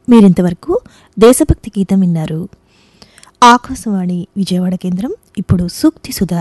మీరింతవరకు దేశభక్తి గీతం విన్నారు ఆకాశవాణి విజయవాడ కేంద్రం ఇప్పుడు సూక్తి సుధా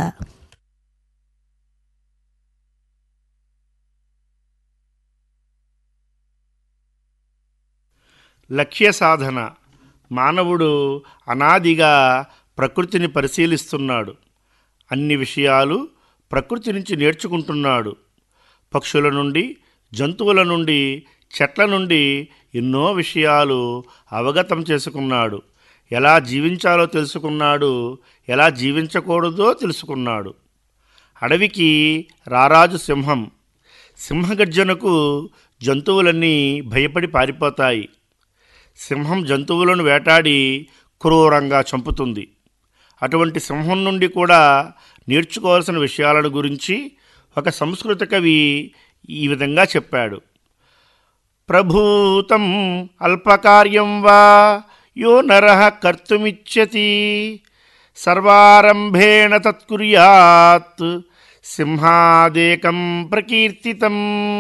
లక్ష్య సాధన మానవుడు అనాదిగా ప్రకృతిని పరిశీలిస్తున్నాడు అన్ని విషయాలు ప్రకృతి నుంచి నేర్చుకుంటున్నాడు పక్షుల నుండి జంతువుల నుండి చెట్ల నుండి ఎన్నో విషయాలు అవగతం చేసుకున్నాడు ఎలా జీవించాలో తెలుసుకున్నాడు ఎలా జీవించకూడదో తెలుసుకున్నాడు అడవికి రారాజు సింహం సింహగర్జనకు జంతువులన్నీ భయపడి పారిపోతాయి సింహం జంతువులను వేటాడి క్రూరంగా చంపుతుంది అటువంటి సింహం నుండి కూడా నేర్చుకోవాల్సిన విషయాలను గురించి ఒక సంస్కృత కవి ఈ విధంగా చెప్పాడు ప్రభూతం అల్పకార్యం వా యో నర కర్తుమిచ్చతి సర్వారంభేణ తత్కుర్యాత్ సింహాదేకం ప్రకీర్తితం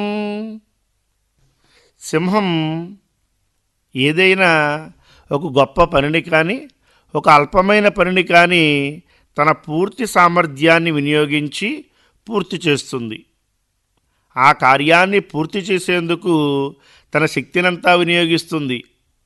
సింహం ఏదైనా ఒక గొప్ప పనిని కానీ ఒక అల్పమైన పనిని కానీ తన పూర్తి సామర్థ్యాన్ని వినియోగించి పూర్తి చేస్తుంది ఆ కార్యాన్ని పూర్తి చేసేందుకు తన శక్తినంతా వినియోగిస్తుంది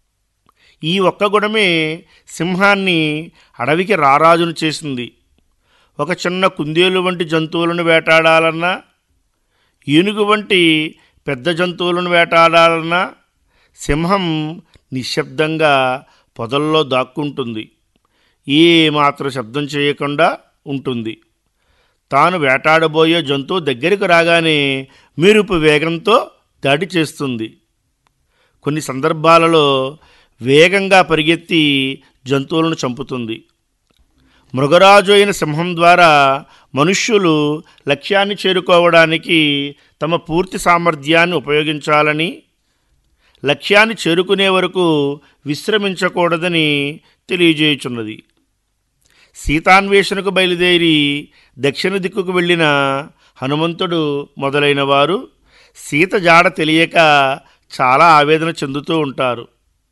ఈ ఒక్క గుణమే సింహాన్ని అడవికి రారాజును చేసింది ఒక చిన్న కుందేలు వంటి జంతువులను వేటాడాలన్నా ఏనుగు వంటి పెద్ద జంతువులను వేటాడాలన్నా సింహం నిశ్శబ్దంగా పొదల్లో దాక్కుంటుంది ఏ మాత్రం శబ్దం చేయకుండా ఉంటుంది తాను వేటాడబోయే జంతువు దగ్గరికి రాగానే మెరుపు వేగంతో దాడి చేస్తుంది కొన్ని సందర్భాలలో వేగంగా పరిగెత్తి జంతువులను చంపుతుంది మృగరాజు అయిన సింహం ద్వారా మనుష్యులు లక్ష్యాన్ని చేరుకోవడానికి తమ పూర్తి సామర్థ్యాన్ని ఉపయోగించాలని లక్ష్యాన్ని చేరుకునే వరకు విశ్రమించకూడదని తెలియజేయుచున్నది సీతాన్వేషణకు బయలుదేరి దక్షిణ దిక్కుకు వెళ్ళిన హనుమంతుడు మొదలైన వారు సీత జాడ తెలియక చాలా ఆవేదన చెందుతూ ఉంటారు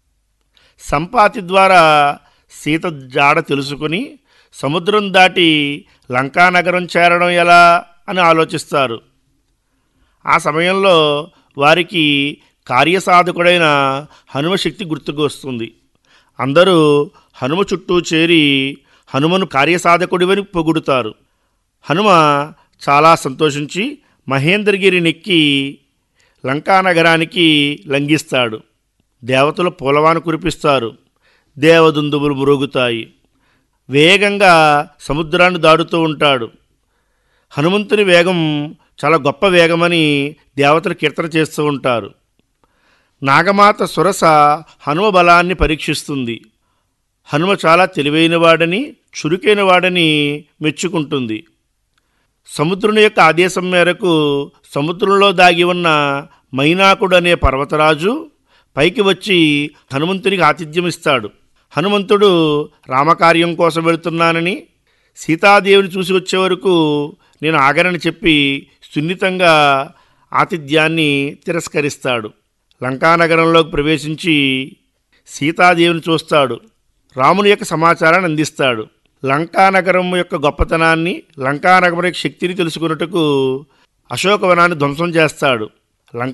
సంపాతి ద్వారా సీత జాడ తెలుసుకుని సముద్రం దాటి లంకానగరం చేరడం ఎలా అని ఆలోచిస్తారు ఆ సమయంలో వారికి కార్యసాధకుడైన హనుమ శక్తి గుర్తుకు వస్తుంది అందరూ హనుమ చుట్టూ చేరి హనుమను కార్యసాధకుడివని పొగుడుతారు హనుమ చాలా సంతోషించి మహేంద్రగిరి నెక్కి లంకానగరానికి లంఘిస్తాడు దేవతలు పూలవాను కురిపిస్తారు దేవదుందుబులు మురుగుతాయి వేగంగా సముద్రాన్ని దాడుతూ ఉంటాడు హనుమంతుని వేగం చాలా గొప్ప వేగమని దేవతలు కీర్తన చేస్తూ ఉంటారు నాగమాత సురస హనుమ బలాన్ని పరీక్షిస్తుంది హనుమ చాలా తెలివైనవాడని చురుకైనవాడని మెచ్చుకుంటుంది సముద్రుని యొక్క ఆదేశం మేరకు సముద్రంలో దాగి ఉన్న మైనాకుడు అనే పర్వతరాజు పైకి వచ్చి హనుమంతునికి ఆతిథ్యం ఇస్తాడు హనుమంతుడు రామకార్యం కోసం వెళుతున్నానని సీతాదేవిని చూసి వచ్చే వరకు నేను ఆగరని చెప్పి సున్నితంగా ఆతిథ్యాన్ని తిరస్కరిస్తాడు లంకానగరంలోకి ప్రవేశించి సీతాదేవిని చూస్తాడు రాముని యొక్క సమాచారాన్ని అందిస్తాడు లంకానగరం యొక్క గొప్పతనాన్ని లంకానగరం యొక్క శక్తిని తెలుసుకున్నట్టుకు అశోకవనాన్ని ధ్వంసం చేస్తాడు